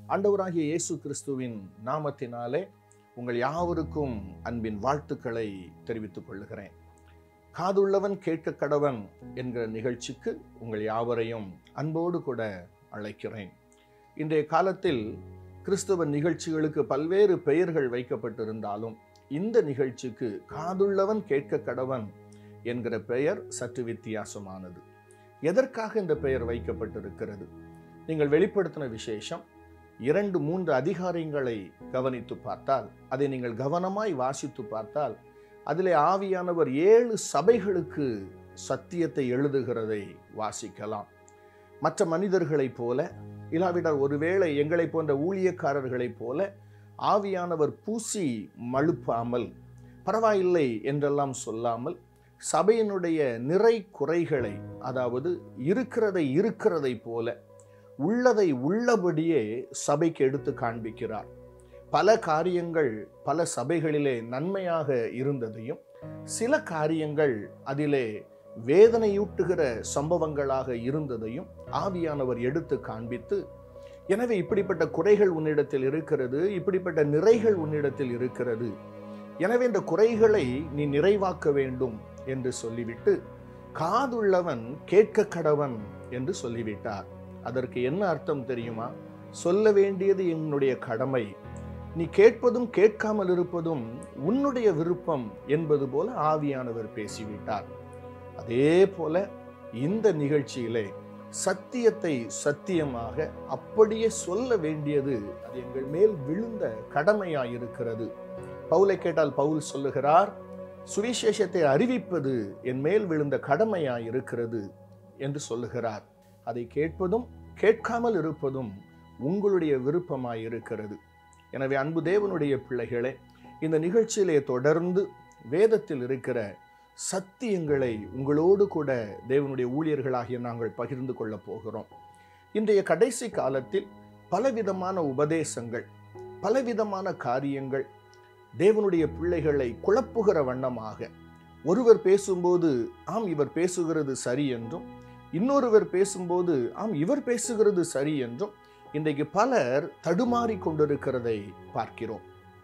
ஆண்டவராகிய இயேசு கிறிஸ்துவின் நாமத்தினாலே உங்கள் யாவருக்கும் அன்பின் வாழ்த்துக்களை தெரிவித்துக் கொள்ளுகிறேன் காதுள்ளவன் கேட்க கடவன் என்கிற நிகழ்ச்சிக்கு உங்கள் யாவரையும் அன்போடு கூட அழைக்கிறேன் இன்றைய காலத்தில் கிறிஸ்தவ நிகழ்ச்சிகளுக்கு பல்வேறு பெயர்கள் வைக்கப்பட்டிருந்தாலும் இந்த நிகழ்ச்சிக்கு காதுள்ளவன் கேட்க கடவன் என்கிற பெயர் சற்று வித்தியாசமானது எதற்காக இந்த பெயர் வைக்கப்பட்டிருக்கிறது நீங்கள் வெளிப்படுத்தின விசேஷம் இரண்டு மூன்று அதிகாரங்களை கவனித்து பார்த்தால் அதை நீங்கள் கவனமாய் வாசித்து பார்த்தால் அதிலே ஆவியானவர் ஏழு சபைகளுக்கு சத்தியத்தை எழுதுகிறதை வாசிக்கலாம் மற்ற மனிதர்களைப் போல இல்லாவிட்டால் ஒருவேளை எங்களைப் போன்ற ஊழியக்காரர்களைப் போல ஆவியானவர் பூசி மழுப்பாமல் பரவாயில்லை என்றெல்லாம் சொல்லாமல் சபையினுடைய நிறை குறைகளை அதாவது இருக்கிறதை இருக்கிறதை போல உள்ளதை உள்ளபடியே சபைக்கு எடுத்து காண்பிக்கிறார் பல காரியங்கள் பல சபைகளிலே நன்மையாக இருந்ததையும் சில காரியங்கள் அதிலே வேதனையூட்டுகிற சம்பவங்களாக இருந்ததையும் ஆவியானவர் எடுத்து காண்பித்து எனவே இப்படிப்பட்ட குறைகள் உன்னிடத்தில் இருக்கிறது இப்படிப்பட்ட நிறைகள் உன்னிடத்தில் இருக்கிறது எனவே இந்த குறைகளை நீ நிறைவாக்க வேண்டும் என்று சொல்லிவிட்டு காதுள்ளவன் கேட்க கடவன் என்று சொல்லிவிட்டார் அதற்கு என்ன அர்த்தம் தெரியுமா சொல்ல வேண்டியது என்னுடைய கடமை நீ கேட்பதும் கேட்காமல் இருப்பதும் உன்னுடைய விருப்பம் என்பது போல ஆவியானவர் பேசிவிட்டார் அதே போல இந்த நிகழ்ச்சியிலே சத்தியத்தை சத்தியமாக அப்படியே சொல்ல வேண்டியது அது எங்கள் மேல் விழுந்த கடமையாயிருக்கிறது பவுலை கேட்டால் பவுல் சொல்லுகிறார் சுவிசேஷத்தை அறிவிப்பது என் மேல் விழுந்த கடமையாயிருக்கிறது என்று சொல்லுகிறார் அதை கேட்பதும் கேட்காமல் இருப்பதும் உங்களுடைய விருப்பமாயிருக்கிறது எனவே அன்பு தேவனுடைய பிள்ளைகளே இந்த நிகழ்ச்சியிலே தொடர்ந்து வேதத்தில் இருக்கிற சத்தியங்களை உங்களோடு கூட தேவனுடைய ஊழியர்களாகிய நாங்கள் பகிர்ந்து கொள்ளப் போகிறோம் இன்றைய கடைசி காலத்தில் பலவிதமான உபதேசங்கள் பலவிதமான காரியங்கள் தேவனுடைய பிள்ளைகளை குழப்புகிற வண்ணமாக ஒருவர் பேசும்போது ஆம் இவர் பேசுகிறது சரி என்றும் இன்னொருவர் பேசும்போது ஆம் இவர் பேசுகிறது சரி என்றும் இன்றைக்கு பலர் தடுமாறி கொண்டிருக்கிறதை பார்க்கிறோம்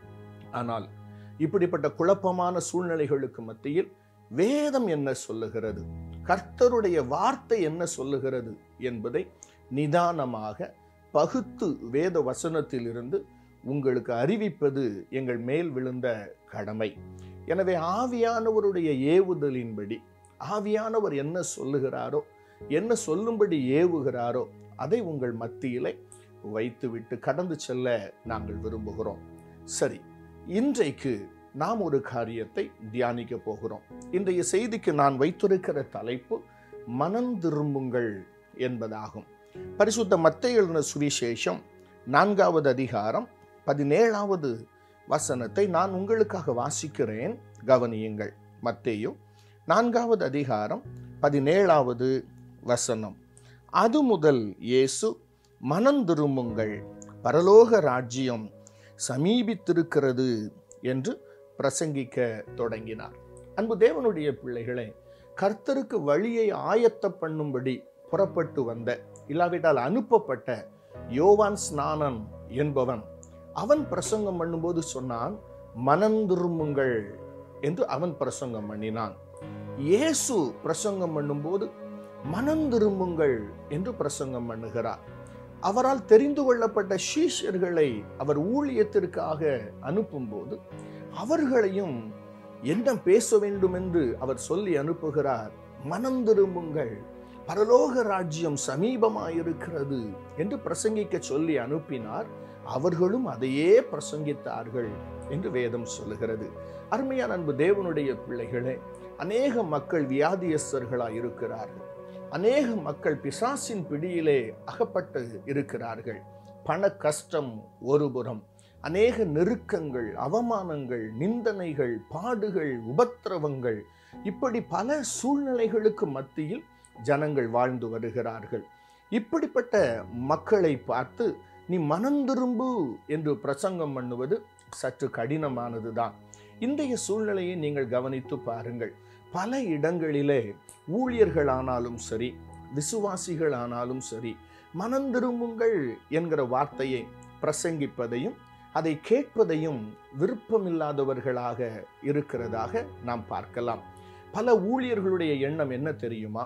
ஆனால் இப்படிப்பட்ட குழப்பமான சூழ்நிலைகளுக்கு மத்தியில் வேதம் என்ன சொல்லுகிறது கர்த்தருடைய வார்த்தை என்ன சொல்லுகிறது என்பதை நிதானமாக பகுத்து வேத வசனத்திலிருந்து உங்களுக்கு அறிவிப்பது எங்கள் மேல் விழுந்த கடமை எனவே ஆவியானவருடைய ஏவுதலின்படி ஆவியானவர் என்ன சொல்லுகிறாரோ என்ன சொல்லும்படி ஏவுகிறாரோ அதை உங்கள் மத்தியிலே வைத்துவிட்டு கடந்து செல்ல நாங்கள் விரும்புகிறோம் சரி இன்றைக்கு நாம் ஒரு காரியத்தை தியானிக்க போகிறோம் இன்றைய செய்திக்கு நான் வைத்திருக்கிற தலைப்பு மனம் திரும்புங்கள் என்பதாகும் பரிசுத்த மத்திய எழுதின சுவிசேஷம் நான்காவது அதிகாரம் பதினேழாவது வசனத்தை நான் உங்களுக்காக வாசிக்கிறேன் கவனியுங்கள் மத்தேயு நான்காவது அதிகாரம் பதினேழாவது வசனம் அது முதல் இயேசு மனம் திரும்புங்கள் பரலோக ராஜ்யம் சமீபித்திருக்கிறது என்று பிரசங்கிக்க தொடங்கினார் அன்பு தேவனுடைய பிள்ளைகளே கர்த்தருக்கு வழியை ஆயத்த பண்ணும்படி புறப்பட்டு வந்த இல்லாவிட்டால் அனுப்பப்பட்ட யோவான் ஸ்நானன் என்பவன் அவன் பிரசங்கம் பண்ணும்போது சொன்னான் மனந்திரும்புங்கள் என்று அவன் பிரசங்கம் பண்ணினான் இயேசு பிரசங்கம் பண்ணும்போது மனந்திரும்புங்கள் என்று பிரசங்கம் பண்ணுகிறார் அவரால் தெரிந்து கொள்ளப்பட்ட சீஷர்களை அவர் ஊழியத்திற்காக அனுப்பும்போது அவர்களையும் என்ன பேச வேண்டும் என்று அவர் சொல்லி அனுப்புகிறார் மனம் திரும்புங்கள் பரலோக ராஜ்யம் சமீபமாயிருக்கிறது என்று பிரசங்கிக்க சொல்லி அனுப்பினார் அவர்களும் அதையே பிரசங்கித்தார்கள் என்று வேதம் சொல்லுகிறது அருமையான அன்பு தேவனுடைய பிள்ளைகளே அநேக மக்கள் வியாதியஸ்தர்களாய் இருக்கிறார்கள் அநேக மக்கள் பிசாசின் பிடியிலே அகப்பட்டு இருக்கிறார்கள் பண கஷ்டம் ஒருபுறம் அநேக நெருக்கங்கள் அவமானங்கள் நிந்தனைகள் பாடுகள் உபத்திரவங்கள் இப்படி பல சூழ்நிலைகளுக்கு மத்தியில் ஜனங்கள் வாழ்ந்து வருகிறார்கள் இப்படிப்பட்ட மக்களை பார்த்து நீ மனம் திரும்பு என்று பிரசங்கம் பண்ணுவது சற்று கடினமானதுதான் இன்றைய சூழ்நிலையை நீங்கள் கவனித்து பாருங்கள் பல இடங்களிலே ஊழியர்களானாலும் சரி விசுவாசிகள் ஆனாலும் சரி மனம் திரும்புங்கள் என்கிற வார்த்தையை பிரசங்கிப்பதையும் அதை கேட்பதையும் விருப்பமில்லாதவர்களாக இருக்கிறதாக நாம் பார்க்கலாம் பல ஊழியர்களுடைய எண்ணம் என்ன தெரியுமா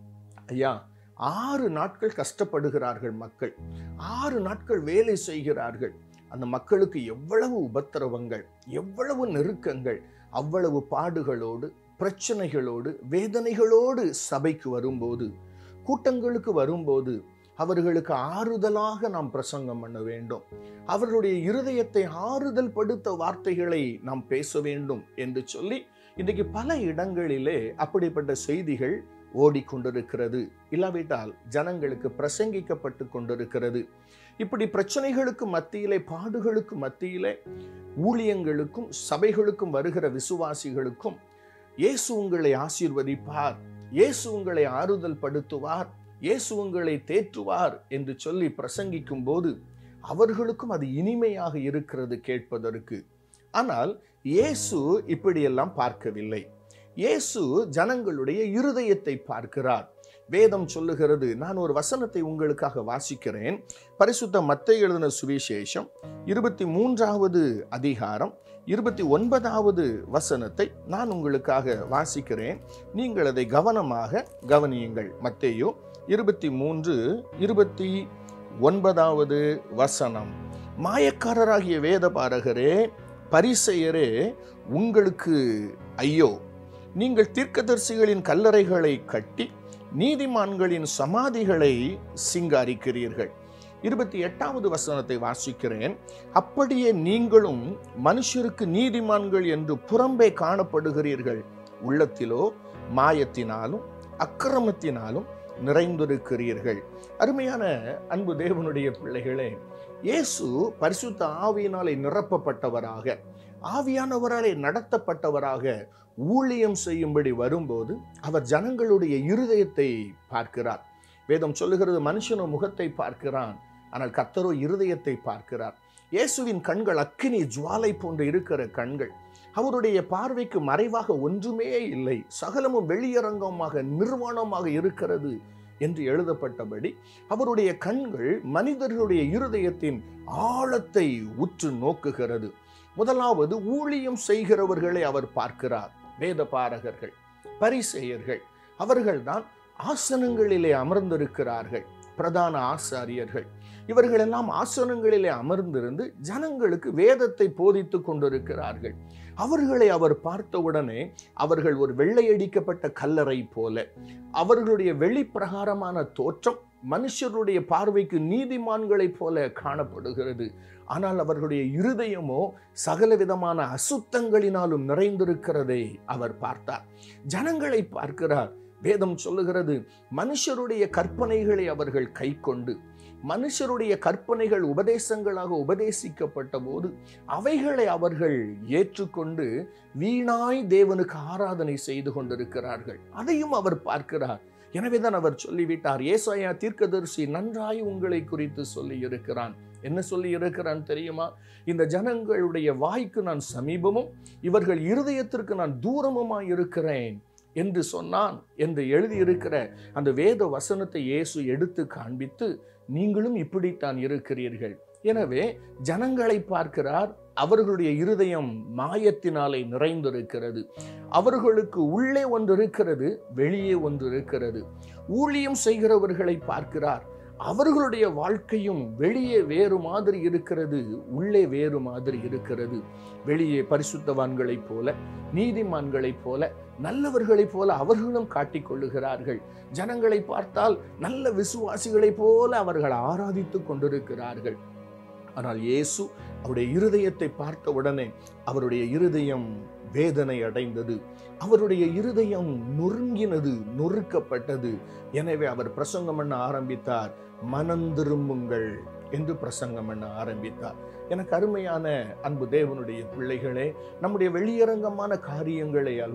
ஐயா ஆறு நாட்கள் கஷ்டப்படுகிறார்கள் மக்கள் ஆறு நாட்கள் வேலை செய்கிறார்கள் அந்த மக்களுக்கு எவ்வளவு உபத்திரவங்கள் எவ்வளவு நெருக்கங்கள் அவ்வளவு பாடுகளோடு பிரச்சனைகளோடு வேதனைகளோடு சபைக்கு வரும்போது கூட்டங்களுக்கு வரும்போது அவர்களுக்கு ஆறுதலாக நாம் பிரசங்கம் பண்ண வேண்டும் அவர்களுடைய இருதயத்தை ஆறுதல் படுத்த வார்த்தைகளை நாம் பேச வேண்டும் என்று சொல்லி இன்றைக்கு பல இடங்களிலே அப்படிப்பட்ட செய்திகள் ஓடிக்கொண்டிருக்கிறது இல்லாவிட்டால் ஜனங்களுக்கு பிரசங்கிக்கப்பட்டு கொண்டிருக்கிறது இப்படி பிரச்சனைகளுக்கு மத்தியிலே பாடுகளுக்கு மத்தியிலே ஊழியங்களுக்கும் சபைகளுக்கும் வருகிற விசுவாசிகளுக்கும் இயேசு உங்களை ஆசீர்வதிப்பார் இயேசு உங்களை ஆறுதல் படுத்துவார் இயேசு உங்களை தேற்றுவார் என்று சொல்லி பிரசங்கிக்கும் போது அவர்களுக்கும் அது இனிமையாக இருக்கிறது கேட்பதற்கு ஆனால் இயேசு இப்படியெல்லாம் பார்க்கவில்லை இயேசு ஜனங்களுடைய இருதயத்தை பார்க்கிறார் வேதம் சொல்லுகிறது நான் ஒரு வசனத்தை உங்களுக்காக வாசிக்கிறேன் பரிசுத்த மத்தை எழுதின சுவிசேஷம் இருபத்தி மூன்றாவது அதிகாரம் இருபத்தி ஒன்பதாவது வசனத்தை நான் உங்களுக்காக வாசிக்கிறேன் நீங்கள் அதை கவனமாக கவனியுங்கள் மத்தேயோ இருபத்தி மூன்று இருபத்தி ஒன்பதாவது வசனம் மாயக்காரராகிய வேதபாரகரே பரிசெயரே உங்களுக்கு ஐயோ நீங்கள் தீர்க்கதரிசிகளின் கல்லறைகளை கட்டி நீதிமான்களின் சமாதிகளை சிங்காரிக்கிறீர்கள் இருபத்தி எட்டாவது வசனத்தை வாசிக்கிறேன் அப்படியே நீங்களும் மனுஷருக்கு நீதிமான்கள் என்று புறம்பே காணப்படுகிறீர்கள் உள்ளத்திலோ மாயத்தினாலும் அக்கிரமத்தினாலும் நிறைந்திருக்கிறீர்கள் அருமையான அன்பு தேவனுடைய பிள்ளைகளே இயேசு பரிசுத்த ஆவியினாலே நிரப்பப்பட்டவராக ஆவியானவராலே நடத்தப்பட்டவராக ஊழியம் செய்யும்படி வரும்போது அவர் ஜனங்களுடைய இருதயத்தை பார்க்கிறார் வேதம் சொல்லுகிறது மனுஷனோ முகத்தை பார்க்கிறான் ஆனால் கத்தரோ இருதயத்தை பார்க்கிறார் இயேசுவின் கண்கள் அக்கினி ஜுவாலை போன்று இருக்கிற கண்கள் அவருடைய பார்வைக்கு மறைவாக ஒன்றுமே இல்லை சகலமும் வெளியரங்கமாக நிர்வாணமாக இருக்கிறது என்று எழுதப்பட்டபடி அவருடைய கண்கள் மனிதர்களுடைய இருதயத்தின் ஆழத்தை உற்று நோக்குகிறது முதலாவது ஊழியம் செய்கிறவர்களை அவர் பார்க்கிறார் வேத பாரகர்கள் பரிசெயர்கள் அவர்கள்தான் ஆசனங்களிலே அமர்ந்திருக்கிறார்கள் பிரதான ஆசாரியர்கள் இவர்களெல்லாம் ஆசனங்களிலே அமர்ந்திருந்து ஜனங்களுக்கு வேதத்தை போதித்துக் கொண்டிருக்கிறார்கள் அவர்களை அவர் பார்த்தவுடனே அவர்கள் ஒரு வெள்ளையடிக்கப்பட்ட கல்லறை போல அவர்களுடைய வெளிப்பிரகாரமான தோற்றம் மனுஷருடைய பார்வைக்கு நீதிமான்களைப் போல காணப்படுகிறது ஆனால் அவர்களுடைய இருதயமோ சகல விதமான அசுத்தங்களினாலும் நிறைந்திருக்கிறதை அவர் பார்த்தார் ஜனங்களை பார்க்கிறார் வேதம் சொல்லுகிறது மனுஷருடைய கற்பனைகளை அவர்கள் கை கொண்டு மனுஷருடைய கற்பனைகள் உபதேசங்களாக உபதேசிக்கப்பட்ட போது அவைகளை அவர்கள் ஏற்றுக்கொண்டு வீணாய் தேவனுக்கு ஆராதனை செய்து கொண்டிருக்கிறார்கள் அதையும் அவர் பார்க்கிறார் எனவேதான் அவர் சொல்லிவிட்டார் ஏசாயா தீர்க்கதரிசி நன்றாய் உங்களை குறித்து சொல்லி இருக்கிறான் என்ன சொல்லி இருக்கிறான் தெரியுமா இந்த ஜனங்களுடைய வாய்க்கு நான் சமீபமும் இவர்கள் இருதயத்திற்கு நான் தூரமுமாய் இருக்கிறேன் என்று சொன்னான் என்று எழுதியிருக்கிற அந்த வேத வசனத்தை இயேசு எடுத்து காண்பித்து நீங்களும் இப்படித்தான் இருக்கிறீர்கள் எனவே ஜனங்களை பார்க்கிறார் அவர்களுடைய இருதயம் மாயத்தினாலே நிறைந்திருக்கிறது அவர்களுக்கு உள்ளே ஒன்று இருக்கிறது வெளியே ஒன்று இருக்கிறது ஊழியம் செய்கிறவர்களை பார்க்கிறார் அவர்களுடைய வாழ்க்கையும் வெளியே வேறு மாதிரி இருக்கிறது உள்ளே வேறு மாதிரி இருக்கிறது வெளியே பரிசுத்தவான்களைப் போல நீதிமான்களைப் போல நல்லவர்களைப் போல அவர்களும் காட்டிக் கொள்ளுகிறார்கள் ஜனங்களை பார்த்தால் நல்ல விசுவாசிகளைப் போல அவர்கள் ஆராதித்துக் கொண்டிருக்கிறார்கள் ஆனால் இயேசு அவருடைய இருதயத்தை பார்த்த உடனே அவருடைய இருதயம் வேதனை அடைந்தது அவருடைய இருதயம் நொறுங்கினது நொறுக்கப்பட்டது எனவே அவர் பிரசங்கம் பண்ண ஆரம்பித்தார் மனம் திரும்புங்கள் என்று பிரசங்கம் பண்ண ஆரம்பித்தார் எனக்கு அருமையான அன்பு தேவனுடைய பிள்ளைகளே நம்முடைய வெளியரங்கமான காரியங்களை அல்ல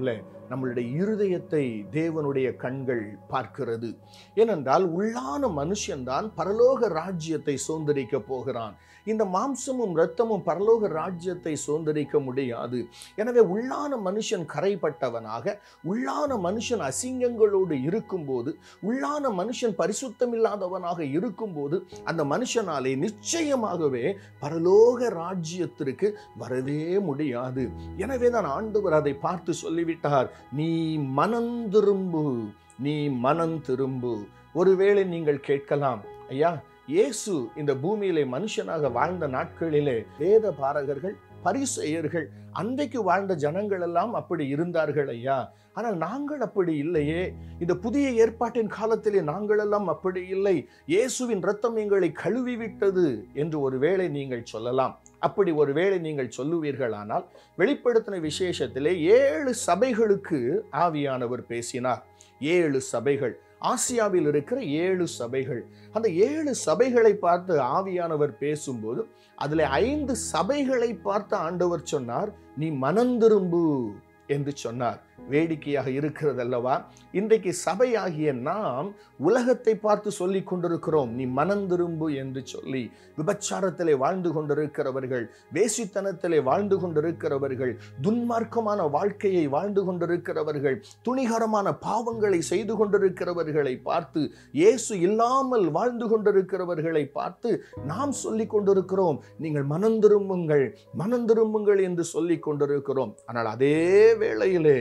நம்மளுடைய இருதயத்தை தேவனுடைய கண்கள் பார்க்கிறது ஏனென்றால் உள்ளான மனுஷன்தான் பரலோக ராஜ்யத்தை சுதந்திரிக்க போகிறான் இந்த மாம்சமும் இரத்தமும் பரலோக ராஜ்யத்தை சுதந்திரிக்க முடியாது எனவே உள்ளான மனுஷன் கரைப்பட்டவனாக உள்ளான மனுஷன் அசிங்கங்களோடு இருக்கும்போது உள்ளான மனுஷன் பரிசுத்தமில்லாதவனாக இருக்கும்போது அந்த மனுஷனாலே நிச்சயமாகவே பரலோக ராஜ்யத்திற்கு வரவே முடியாது எனவே தான் ஆண்டவர் அதை பார்த்து சொல்லிவிட்டார் நீ மனம் திரும்பு நீ மனம் திரும்பு ஒருவேளை நீங்கள் கேட்கலாம் ஐயா இயேசு இந்த பூமியிலே மனுஷனாக வாழ்ந்த நாட்களிலே வேத பாரகர்கள் பரிசெயர்கள் அன்றைக்கு வாழ்ந்த ஜனங்கள் எல்லாம் அப்படி இருந்தார்கள் ஐயா ஆனால் நாங்கள் அப்படி இல்லையே இந்த புதிய ஏற்பாட்டின் காலத்திலே நாங்கள் எல்லாம் அப்படி இல்லை இயேசுவின் ரத்தம் எங்களை கழுவி விட்டது என்று ஒருவேளை நீங்கள் சொல்லலாம் அப்படி ஒருவேளை நீங்கள் சொல்லுவீர்களானால் வெளிப்படுத்தின விசேஷத்திலே ஏழு சபைகளுக்கு ஆவியானவர் பேசினார் ஏழு சபைகள் ஆசியாவில் இருக்கிற ஏழு சபைகள் அந்த ஏழு சபைகளை பார்த்து ஆவியானவர் பேசும்போது அதில் ஐந்து சபைகளை பார்த்து ஆண்டவர் சொன்னார் நீ மனந்திரும்பு என்று சொன்னார் வேடிக்கையாக இருக்கிறது அல்லவா இன்றைக்கு சபையாகிய நாம் உலகத்தை பார்த்து சொல்லிக் கொண்டிருக்கிறோம் நீ மனந்திரும்பு என்று சொல்லி விபச்சாரத்திலே வாழ்ந்து கொண்டிருக்கிறவர்கள் வேசித்தனத்திலே வாழ்ந்து கொண்டிருக்கிறவர்கள் துன்மார்க்கமான வாழ்க்கையை வாழ்ந்து கொண்டிருக்கிறவர்கள் துணிகரமான பாவங்களை செய்து கொண்டிருக்கிறவர்களை பார்த்து இயேசு இல்லாமல் வாழ்ந்து கொண்டிருக்கிறவர்களை பார்த்து நாம் சொல்லிக் கொண்டிருக்கிறோம் நீங்கள் மனந்திரும்புங்கள் மனந்திரும்புங்கள் என்று சொல்லிக் கொண்டிருக்கிறோம் ஆனால் அதே வேளையிலே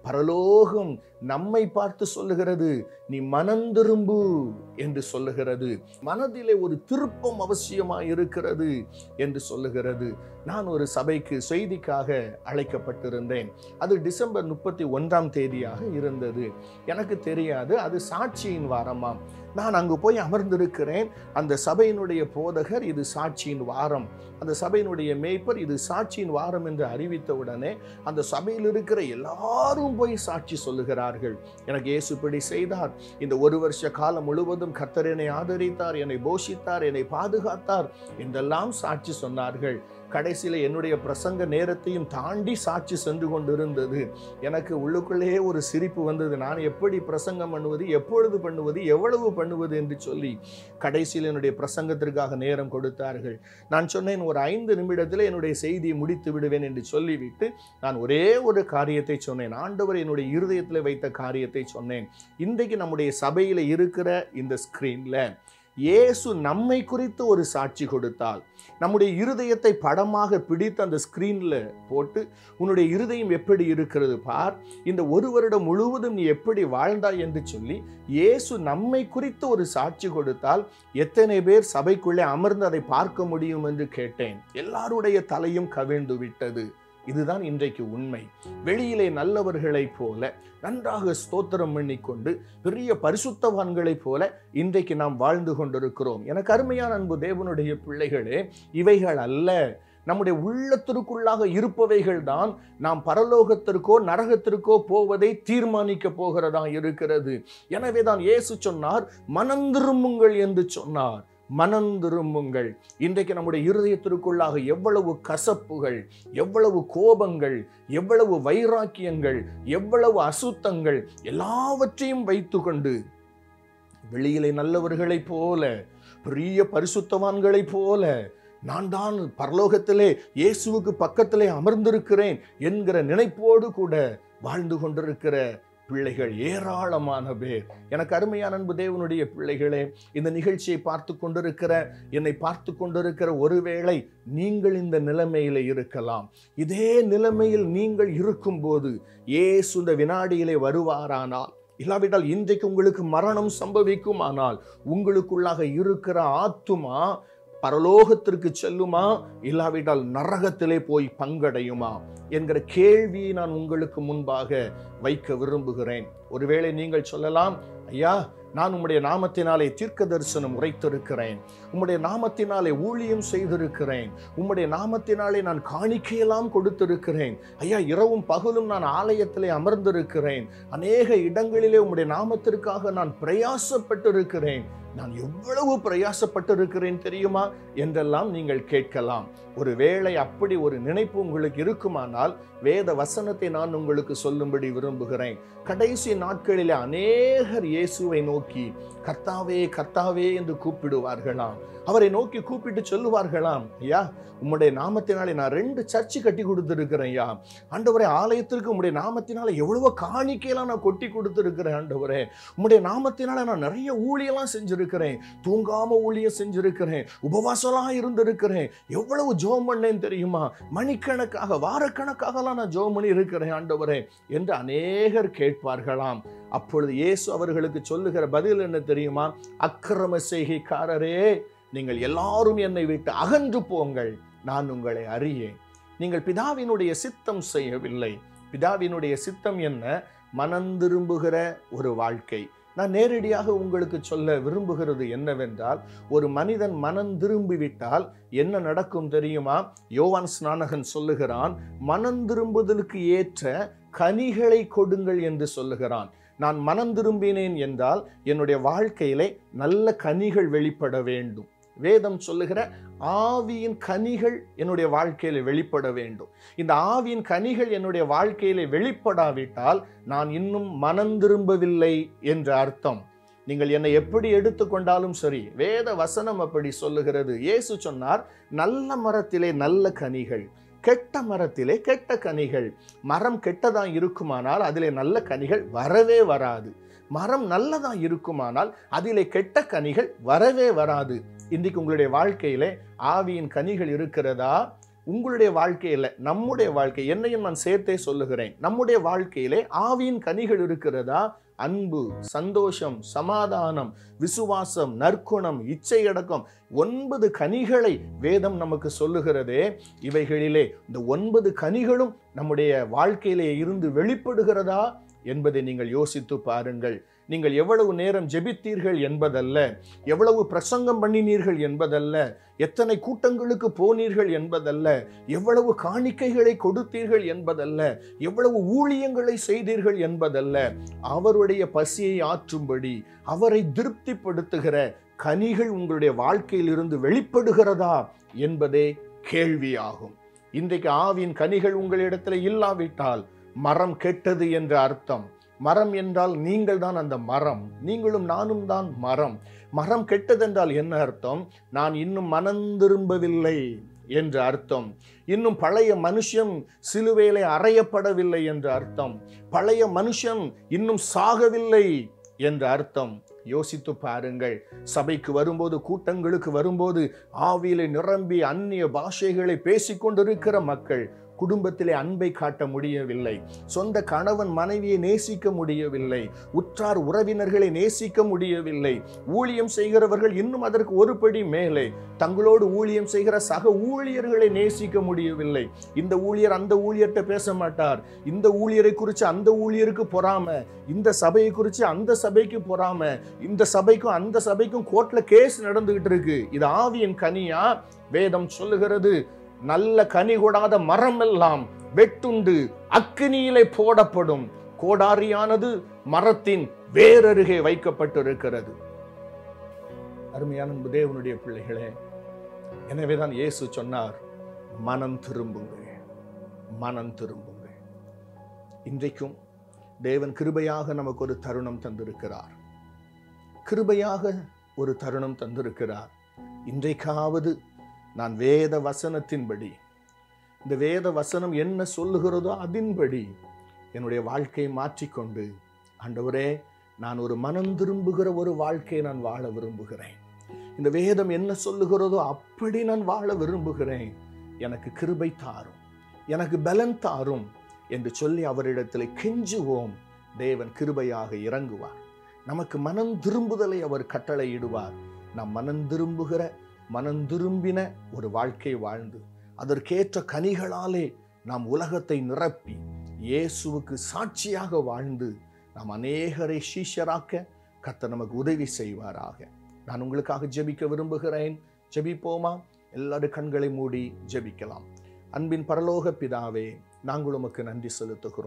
பரலோகம் நம்மை பார்த்து சொல்லுகிறது நீ மனந்திரும்பு என்று சொல்லுகிறது மனதிலே ஒரு திருப்பம் அவசியமாய் இருக்கிறது என்று சொல்லுகிறது நான் ஒரு சபைக்கு செய்திக்காக அழைக்கப்பட்டிருந்தேன் அது டிசம்பர் முப்பத்தி ஒன்றாம் தேதியாக இருந்தது எனக்கு தெரியாது அது சாட்சியின் வாரமாம் நான் அங்கு போய் அமர்ந்திருக்கிறேன் அந்த சபையினுடைய போதகர் இது சாட்சியின் வாரம் அந்த சபையினுடைய மேய்ப்பர் இது சாட்சியின் வாரம் என்று அறிவித்தவுடனே அந்த சபையில் இருக்கிற எல்லாரும் போய் சாட்சி சொல்லுகிறார்கள் எனக்கு இயேசு இப்படி செய்தார் இந்த ஒரு வருஷ காலம் முழுவதும் கர்த்தர் என்னை ஆதரித்தார் என்னை போஷித்தார் என்னை பாதுகாத்தார் என்றெல்லாம் சாட்சி சொன்னார்கள் கடைசியில் என்னுடைய பிரசங்க நேரத்தையும் தாண்டி சாட்சி சென்று கொண்டிருந்தது எனக்கு உள்ளுக்குள்ளேயே ஒரு சிரிப்பு வந்தது நான் எப்படி பிரசங்கம் பண்ணுவது எப்பொழுது பண்ணுவது எவ்வளவு பண்ணுவது என்று சொல்லி கடைசியில் என்னுடைய பிரசங்கத்திற்காக நேரம் கொடுத்தார்கள் நான் சொன்னேன் ஒரு ஐந்து நிமிடத்தில் என்னுடைய செய்தியை முடித்து விடுவேன் என்று சொல்லிவிட்டு நான் ஒரே ஒரு காரியத்தை சொன்னேன் ஆண்டவர் என்னுடைய இருதயத்தில் வைத்த காரியத்தை சொன்னேன் இன்றைக்கு நம்முடைய சபையில் இருக்கிற இந்த ஸ்கிரீன்ல இயேசு நம்மை குறித்து ஒரு சாட்சி கொடுத்தால் நம்முடைய இருதயத்தை படமாக பிடித்து அந்த ஸ்கிரீன்ல போட்டு உன்னுடைய இருதயம் எப்படி இருக்கிறது பார் இந்த ஒரு வருடம் முழுவதும் நீ எப்படி வாழ்ந்தாய் என்று சொல்லி இயேசு நம்மை குறித்து ஒரு சாட்சி கொடுத்தால் எத்தனை பேர் சபைக்குள்ளே அமர்ந்து அதை பார்க்க முடியும் என்று கேட்டேன் எல்லாருடைய தலையும் கவிழ்ந்து விட்டது இதுதான் இன்றைக்கு உண்மை வெளியிலே நல்லவர்களைப் போல நன்றாக ஸ்தோத்திரம் பண்ணிக்கொண்டு பெரிய பரிசுத்தவான்களைப் போல இன்றைக்கு நாம் வாழ்ந்து கொண்டிருக்கிறோம் எனக்கு அருமையான அன்பு தேவனுடைய பிள்ளைகளே இவைகள் அல்ல நம்முடைய உள்ளத்திற்குள்ளாக இருப்பவைகள் தான் நாம் பரலோகத்திற்கோ நரகத்திற்கோ போவதை தீர்மானிக்க போகிறதா இருக்கிறது எனவே தான் இயேசு சொன்னார் மனந்திரும்புங்கள் என்று சொன்னார் மனந்திரும்புங்கள் இன்றைக்கு நம்முடைய இருதயத்திற்குள்ளாக எவ்வளவு கசப்புகள் எவ்வளவு கோபங்கள் எவ்வளவு வைராக்கியங்கள் எவ்வளவு அசுத்தங்கள் எல்லாவற்றையும் வைத்துக்கொண்டு வெளியிலே நல்லவர்களைப் போல பெரிய பரிசுத்தவான்களைப் போல நான் தான் பரலோகத்திலே இயேசுவுக்கு பக்கத்திலே அமர்ந்திருக்கிறேன் என்கிற நினைப்போடு கூட வாழ்ந்து கொண்டிருக்கிற பிள்ளைகள் ஏராளமான பேர் எனக்கு அருமையான அன்பு தேவனுடைய பிள்ளைகளே இந்த நிகழ்ச்சியை பார்த்து கொண்டிருக்கிற என்னை பார்த்து கொண்டிருக்கிற ஒருவேளை நீங்கள் இந்த நிலைமையில இருக்கலாம் இதே நிலைமையில் நீங்கள் இருக்கும்போது இயேசு இந்த வினாடியிலே வருவாரானால் இல்லாவிட்டால் இன்றைக்கு உங்களுக்கு மரணம் சம்பவிக்குமானால் உங்களுக்குள்ளாக இருக்கிற ஆத்துமா பரலோகத்திற்கு செல்லுமா இல்லாவிட்டால் நரகத்திலே போய் பங்கடையுமா என்கிற கேள்வியை நான் உங்களுக்கு முன்பாக வைக்க விரும்புகிறேன் ஒருவேளை நீங்கள் சொல்லலாம் ஐயா நான் உம்முடைய நாமத்தினாலே தீர்க்க தரிசனம் உரைத்திருக்கிறேன் உம்முடைய நாமத்தினாலே ஊழியம் செய்திருக்கிறேன் உம்முடைய நாமத்தினாலே நான் காணிக்கையெல்லாம் கொடுத்திருக்கிறேன் ஐயா இரவும் பகலும் நான் ஆலயத்திலே அமர்ந்திருக்கிறேன் அநேக இடங்களிலே உம்முடைய நாமத்திற்காக நான் பிரயாசப்பட்டிருக்கிறேன் நான் எவ்வளவு பிரயாசப்பட்டு இருக்கிறேன் தெரியுமா என்றெல்லாம் நீங்கள் கேட்கலாம் ஒருவேளை அப்படி ஒரு நினைப்பு உங்களுக்கு இருக்குமானால் வேத வசனத்தை நான் உங்களுக்கு சொல்லும்படி விரும்புகிறேன் கடைசி நாட்களிலே அநேகர் இயேசுவை நோக்கி கர்த்தாவே கர்த்தாவே என்று கூப்பிடுவார்களாம் அவரை நோக்கி கூப்பிட்டு சொல்லுவார்களாம் ஐயா உம்முடைய நாமத்தினாலே நான் ரெண்டு சர்ச்சு கட்டி கொடுத்துருக்கிறேன் ஐயா ஆண்டவரே ஆலயத்திற்கு உம்முடைய நாமத்தினால எவ்வளவோ காணிக்கையெல்லாம் நான் கொட்டி கொடுத்துருக்கிறேன் ஆண்டவரே உம்முடைய நாமத்தினால நான் நிறைய ஊழியெல்லாம் செஞ்சிருக்கிறேன் தூங்காம ஊழியம் செஞ்சிருக்கிறேன் உபவாசம்லாம் இருந்திருக்கிறேன் எவ்வளவு ஜோம் பண்ணேன் தெரியுமா மணிக்கணக்காக வாரக்கணக்காகலாம் நான் ஜோம் பண்ணி இருக்கிறேன் ஆண்டவரே என்று அநேகர் கேட்பார்களாம் அப்பொழுது இயேசு அவர்களுக்கு சொல்லுகிற பதில் என்ன தெரியுமா அக்கிரம செய்கைக்காரரே நீங்கள் எல்லாரும் என்னை விட்டு அகன்று போங்கள் நான் உங்களை அறியேன் நீங்கள் பிதாவினுடைய சித்தம் செய்யவில்லை பிதாவினுடைய சித்தம் என்ன மனந்திரும்புகிற ஒரு வாழ்க்கை நான் நேரடியாக உங்களுக்கு சொல்ல விரும்புகிறது என்னவென்றால் ஒரு மனிதன் மனம் திரும்பிவிட்டால் என்ன நடக்கும் தெரியுமா யோவான் ஸ்நானகன் சொல்லுகிறான் மனம் திரும்புதலுக்கு ஏற்ற கனிகளை கொடுங்கள் என்று சொல்லுகிறான் நான் மனம் திரும்பினேன் என்றால் என்னுடைய வாழ்க்கையிலே நல்ல கனிகள் வெளிப்பட வேண்டும் வேதம் சொல்லுகிற ஆவியின் கனிகள் என்னுடைய வாழ்க்கையில வெளிப்பட வேண்டும் இந்த ஆவியின் கனிகள் என்னுடைய வாழ்க்கையில வெளிப்படாவிட்டால் நான் இன்னும் மனம் திரும்பவில்லை என்ற அர்த்தம் நீங்கள் என்னை எப்படி எடுத்துக்கொண்டாலும் சரி வேத வசனம் அப்படி சொல்லுகிறது இயேசு சொன்னார் நல்ல மரத்திலே நல்ல கனிகள் கெட்ட மரத்திலே கெட்ட கனிகள் மரம் கெட்டதா இருக்குமானால் அதிலே நல்ல கனிகள் வரவே வராது மரம் நல்லதா இருக்குமானால் அதிலே கெட்ட கனிகள் வரவே வராது இன்றைக்கு உங்களுடைய வாழ்க்கையிலே ஆவியின் கனிகள் இருக்கிறதா உங்களுடைய வாழ்க்கையில நம்முடைய வாழ்க்கை என்னையும் நான் சேர்த்தே சொல்லுகிறேன் நம்முடைய வாழ்க்கையிலே ஆவியின் கனிகள் இருக்கிறதா அன்பு சந்தோஷம் சமாதானம் விசுவாசம் நற்குணம் இச்சையடக்கம் ஒன்பது கனிகளை வேதம் நமக்கு சொல்லுகிறதே இவைகளிலே இந்த ஒன்பது கனிகளும் நம்முடைய வாழ்க்கையிலே இருந்து வெளிப்படுகிறதா என்பதை நீங்கள் யோசித்து பாருங்கள் நீங்கள் எவ்வளவு நேரம் ஜெபித்தீர்கள் என்பதல்ல எவ்வளவு பிரசங்கம் பண்ணினீர்கள் என்பதல்ல எத்தனை கூட்டங்களுக்கு போனீர்கள் என்பதல்ல எவ்வளவு காணிக்கைகளை கொடுத்தீர்கள் என்பதல்ல எவ்வளவு ஊழியங்களை செய்தீர்கள் என்பதல்ல அவருடைய பசியை ஆற்றும்படி அவரை திருப்திப்படுத்துகிற கனிகள் உங்களுடைய வாழ்க்கையிலிருந்து வெளிப்படுகிறதா என்பதே கேள்வியாகும் இன்றைக்கு ஆவின் கனிகள் உங்களிடத்தில் இல்லாவிட்டால் மரம் கெட்டது என்ற அர்த்தம் மரம் என்றால் நீங்கள் தான் அந்த மரம் நீங்களும் நானும் தான் மரம் மரம் கெட்டதென்றால் என்ன அர்த்தம் நான் இன்னும் மனம் திரும்பவில்லை என்ற அர்த்தம் இன்னும் பழைய மனுஷன் சிலுவையிலே அறையப்படவில்லை என்ற அர்த்தம் பழைய மனுஷன் இன்னும் சாகவில்லை என்ற அர்த்தம் யோசித்து பாருங்கள் சபைக்கு வரும்போது கூட்டங்களுக்கு வரும்போது ஆவியிலே நிரம்பி அந்நிய பாஷைகளை பேசிக்கொண்டிருக்கிற மக்கள் குடும்பத்திலே அன்பை காட்ட முடியவில்லை சொந்த கணவன் மனைவியை நேசிக்க முடியவில்லை உற்றார் உறவினர்களை நேசிக்க முடியவில்லை ஊழியம் செய்கிறவர்கள் இன்னும் அதற்கு ஒரு படி மேலே தங்களோடு ஊழியம் செய்கிற சக ஊழியர்களை நேசிக்க முடியவில்லை இந்த ஊழியர் அந்த ஊழியர்கிட்ட பேச மாட்டார் இந்த ஊழியரை குறித்து அந்த ஊழியருக்கு பொறாம இந்த சபையை குறித்து அந்த சபைக்கு பொறாம இந்த சபைக்கும் அந்த சபைக்கும் கோர்ட்ல கேஸ் நடந்துகிட்டு இருக்கு இது ஆவியின் கனியா வேதம் சொல்லுகிறது நல்ல கனி கொடாத மரம் எல்லாம் வெட்டுண்டு அக்கினியிலே போடப்படும் கோடாரியானது மரத்தின் வேரருகே வைக்கப்பட்டிருக்கிறது அருமையான அன்பு தேவனுடைய பிள்ளைகளே எனவேதான் இயேசு சொன்னார் மனம் திரும்புங்கள் மனம் திரும்புங்கள் இன்றைக்கும் தேவன் கிருபையாக நமக்கு ஒரு தருணம் தந்திருக்கிறார் கிருபையாக ஒரு தருணம் தந்திருக்கிறார் இன்றைக்காவது நான் வேத வசனத்தின்படி இந்த வேத வசனம் என்ன சொல்லுகிறதோ அதன்படி என்னுடைய வாழ்க்கையை மாற்றிக்கொண்டு ஆண்டவரே நான் ஒரு மனம் திரும்புகிற ஒரு வாழ்க்கையை நான் வாழ விரும்புகிறேன் இந்த வேதம் என்ன சொல்லுகிறதோ அப்படி நான் வாழ விரும்புகிறேன் எனக்கு கிருபை தாரும் எனக்கு பலன் தாரும் என்று சொல்லி அவரிடத்தில் கெஞ்சுவோம் தேவன் கிருபையாக இறங்குவார் நமக்கு மனம் திரும்புதலை அவர் கட்டளையிடுவார் நாம் மனம் திரும்புகிற மனம் திரும்பின ஒரு வாழ்க்கை வாழ்ந்து அதற்கேற்ற கனிகளாலே நாம் உலகத்தை நிரப்பி இயேசுவுக்கு சாட்சியாக வாழ்ந்து நாம் அநேகரை சீஷராக்க கர்த்தர் நமக்கு உதவி செய்வாராக நான் உங்களுக்காக ஜெபிக்க விரும்புகிறேன் ஜெபிப்போமா எல்லாரும் கண்களை மூடி ஜெபிக்கலாம் அன்பின் பரலோக பிதாவே நாங்கள் உமக்கு நன்றி செலுத்துகிறோம்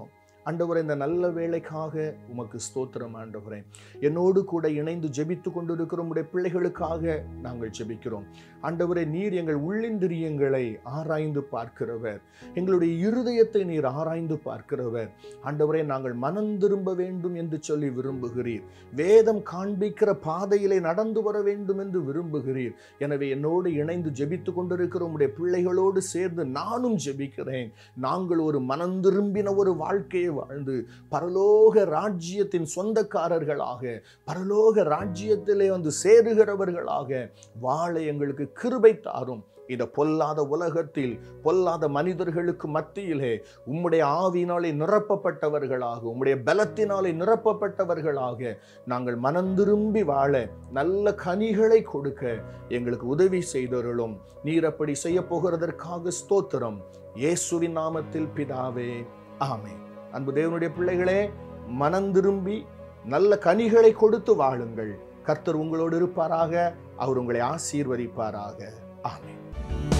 ஆண்டவரே இந்த நல்ல வேலைக்காக உமக்கு ஸ்தோத்திரம் ஆண்டவரே என்னோடு கூட இணைந்து ஜெபித்து கொண்டிருக்கிற உடைய பிள்ளைகளுக்காக நாங்கள் ஜெபிக்கிறோம் ஆண்டவரே நீர் எங்கள் உள்ளிந்திரியங்களை ஆராய்ந்து பார்க்கிறவர் எங்களுடைய இருதயத்தை நீர் ஆராய்ந்து பார்க்கிறவர் ஆண்டவரே நாங்கள் மனம் திரும்ப வேண்டும் என்று சொல்லி விரும்புகிறீர் வேதம் காண்பிக்கிற பாதையிலே நடந்து வர வேண்டும் என்று விரும்புகிறீர் எனவே என்னோடு இணைந்து ஜெபித்து கொண்டிருக்கிற உடைய பிள்ளைகளோடு சேர்ந்து நானும் ஜெபிக்கிறேன் நாங்கள் ஒரு மனம் திரும்பின ஒரு வாழ்க்கையை வாழ்ந்து பரலோக ராஜ்யத்தின் சொந்தக்காரர்களாக பரலோக ராஜ்யத்திலே வந்து சேருகிறவர்களாக வாழ எங்களுக்கு கிருபை தாரும் இந்த பொல்லாத உலகத்தில் பொல்லாத மனிதர்களுக்கு மத்தியிலே உம்முடைய ஆவியினாலே நிரப்பப்பட்டவர்களாக உம்முடைய பலத்தினாலே நிரப்பப்பட்டவர்களாக நாங்கள் மனம் திரும்பி வாழ நல்ல கனிகளை கொடுக்க எங்களுக்கு உதவி செய்தருளும் நீர் அப்படி செய்ய போகிறதற்காக ஸ்தோத்திரம் இயேசுவின் நாமத்தில் பிதாவே ஆமே அன்பு தேவனுடைய பிள்ளைகளே மனம் திரும்பி நல்ல கனிகளை கொடுத்து வாழுங்கள் கர்த்தர் உங்களோடு இருப்பாராக அவர் உங்களை ஆசீர்வதிப்பாராக ஆமென்